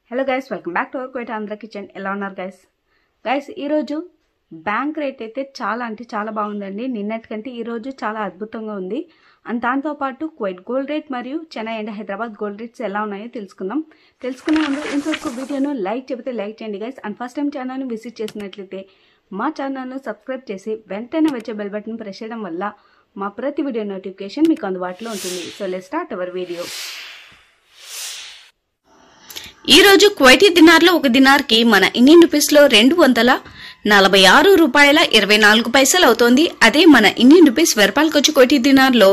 hello guys welcome back to our quite Andhra kitchen ఎలా ఉన్నారు guys guys ఈరోజు bank rate అయితే చాలా అంటే చాలా బాగుందండి నిన్నటికంటే ఈరోజు చాలా అద్భుతంగా ఉంది అండ్ దాంతోపాటు క్వైట్ గోల్డ్ రేట్ మరియు Chennai and Hyderabad gold rates ఎలా ఉన్నాయో తెలుసుకుందాం తెలుసుకునే ముందు ఇంతవరకు వీడియోను లైక్ చెబితే లైక్ చేయండి గైస్ అండ్ ఫస్ట్ టైం ఛానల్ని విజిట్ చేసినట్లయితే మా ఛానల్ను సబ్స్క్రైబ్ చేసి వెంటనే వచ్చే బెల్ బటన్ ప్రెస్ చేయడం వల్ల మా ప్రతి వీడియో నోటిఫికేషన్ మీకు అందుబాటులో ఉంటుంది so let start our video ఈ రోజు క్వైటీ దినార్లో ఒక దినార్కి మన ఇండియన్ రూపీస్ లో రెండు వందల నలభై ఆరు రూపాయల ఇరవై నాలుగు పైసలు అవుతోంది అదే మన ఇండియన్ రూపీస్ వెరపాలకు వచ్చి క్వైటీ దినార్లో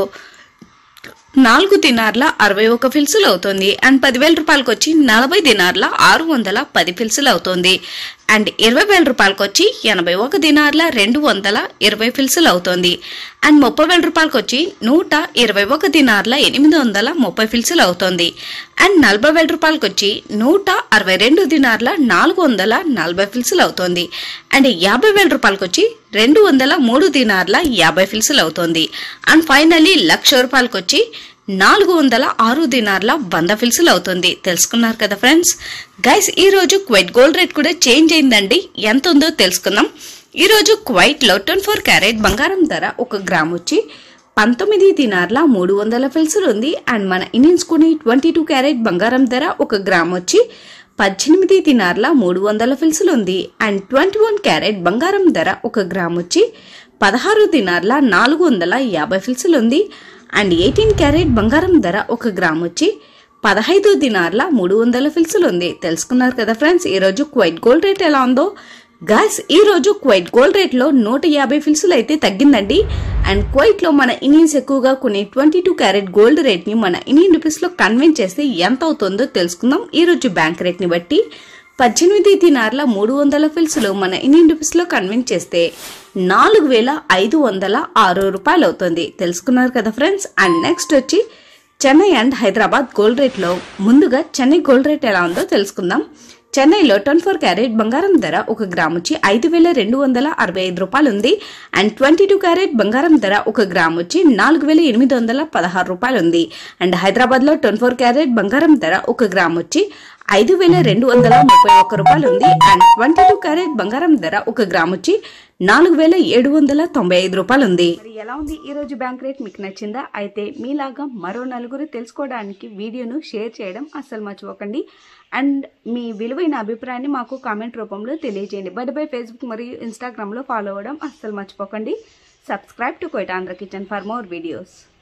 నాలుగు దినార్ల అరవై ఒక ఫిల్సులు అవుతుంది అండ్ పదివేల రూపాయలకు వచ్చి నలభై దినార్ల ఆరు వందల పది ఫిల్సులు అవుతుంది అండ్ ఇరవై వేల రూపాయలకు వచ్చి ఎనభై ఒక దినార్ల రెండు వందల ఇరవై ఫిల్సులు అవుతుంది అండ్ ముప్పై వేల రూపాయలకు వచ్చి నూట ఇరవై ఒక దినార్ల ఎనిమిది వందల ముప్పై ఫిల్సులు అవుతుంది అండ్ నలభై వేల రూపాయలకు వచ్చి నూట అరవై రెండు దినార్ల నాలుగు వందల నలభై ఫిల్సులు అవుతుంది అండ్ యాభై వేల రూపాయలకు వచ్చి రెండు వందల మూడు దినార్ల యాభై ఫిల్సులు అవుతుంది అండ్ ఫైనల్లీ లక్ష రూపాయలకు వచ్చి నాలుగు వందల ఆరు దినార్ల వంద ఫిల్సులు అవుతుంది తెలుసుకున్నారు కదా ఫ్రెండ్స్ గైస్ ఈ రోజు క్వైట్ గోల్డ్ రేట్ కూడా చేంజ్ అయిందండి ఎంత ఉందో తెలుసుకుందాం ఈ రోజు క్వైట్ లో ట్వంటీ ఫోర్ క్యారెట్ బంగారం ధర ఒక గ్రామ్ వచ్చి పంతొమ్మిది దినార్ల మూడు వందల ఫిల్సులు ఉంది అండ్ మన ఇండియన్స్ కొని ట్వంటీ టూ క్యారెట్ బంగారం ధర ఒక గ్రామ్ వచ్చి పద్దెనిమిది దినార్ల మూడు వందల ఫిల్సులు ఉంది అండ్ ట్వంటీ వన్ క్యారెట్ బంగారం ధర ఒక గ్రామ్ వచ్చి పదహారు దినార్ల నాలుగు వందల యాభై ఫిల్సులు ఉంది అండ్ ఎయిటీన్ క్యారెట్ బంగారం ధర ఒక గ్రామ్ వచ్చి పదహైదు దినార్ల మూడు వందల ఫిల్సులు ఉంది తెలుసుకున్నారు కదా ఫ్రెండ్స్ ఈ రోజు క్వైట్ గోల్డ్ రేట్ ఎలా ఉందో గాయస్ ఈ రోజు క్వైట్ గోల్డ్ రేట్ లో నూట యాభై ఫిల్సులు అయితే తగ్గిందండి అండ్ క్వైట్ లో మన ఇండియన్స్ ఎక్కువగా కొన్ని twenty two carat gold rate ని మన ఇండియన్ రూపీస్ లో కన్వెంట్ చేస్తే ఎంత అవుతుందో తెలుసుకుందాం ఈ రోజు బ్యాంక్ రేట్ ని బట్టి పద్దెనిమిది దినార్ల మూడు వందల ఫిల్సులు మన ఇండియన్ రూపీస్ లో కన్వెంట్ చేస్తే నాలుగు వేల ఐదు వందల ఆరు రూపాయలు అవుతుంది తెలుసుకున్నారు కదా ఫ్రెండ్స్ అండ్ నెక్స్ట్ వచ్చి చెన్నై అండ్ హైదరాబాద్ గోల్డ్ రేట్లో ముందుగా చెన్నై గోల్డ్ రేట్ ఎలా ఉందో తెలుసుకుందాం చెన్నైలో ట్వంటీ ఫోర్ క్యారెట్ బంగారం ధర ఒక గ్రామ్ వచ్చి ఐదు వేల రెండు వందల అరవై ఐదు రూపాయలు ఉంది అండ్ ట్వంటీ టూ క్యారెట్ బంగారం ధర ఒక గ్రామ్ వచ్చి నాలుగు వేల ఎనిమిది వందల పదహారు రూపాయలు ఉంది అండ్ హైదరాబాద్లో ట్వంటీ ఫోర్ క్యారెట్ బంగారం ధర ఒక గ్రామ్ వచ్చి ఐదు వేల రెండు వందల ముప్పై ఒక్క రూపాయలు ఉంది అండ్ ట్వంటీ టూ క్యారెట్ బంగారం ధర ఒక గ్రామ్ వచ్చి నాలుగు వేల ఏడు వందల తొంభై ఐదు రూపాయలు ఉంది మరి ఎలా ఉంది ఈ రోజు బ్యాంక్ రేట్ మీకు నచ్చిందా అయితే మీలాగా మరో నలుగురు తెలుసుకోవడానికి వీడియోను షేర్ చేయడం అస్సలు మర్చిపోకండి అండ్ మీ విలువైన అభిప్రాయాన్ని మాకు కామెంట్ రూపంలో తెలియజేయండి బట్ బై ఫేస్బుక్ మరియు ఇన్స్టాగ్రామ్లో ఫాలో అవ్వడం అస్సలు మర్చిపోకండి సబ్స్క్రైబ్ టు కోయిట్ Andhra kitchen for more videos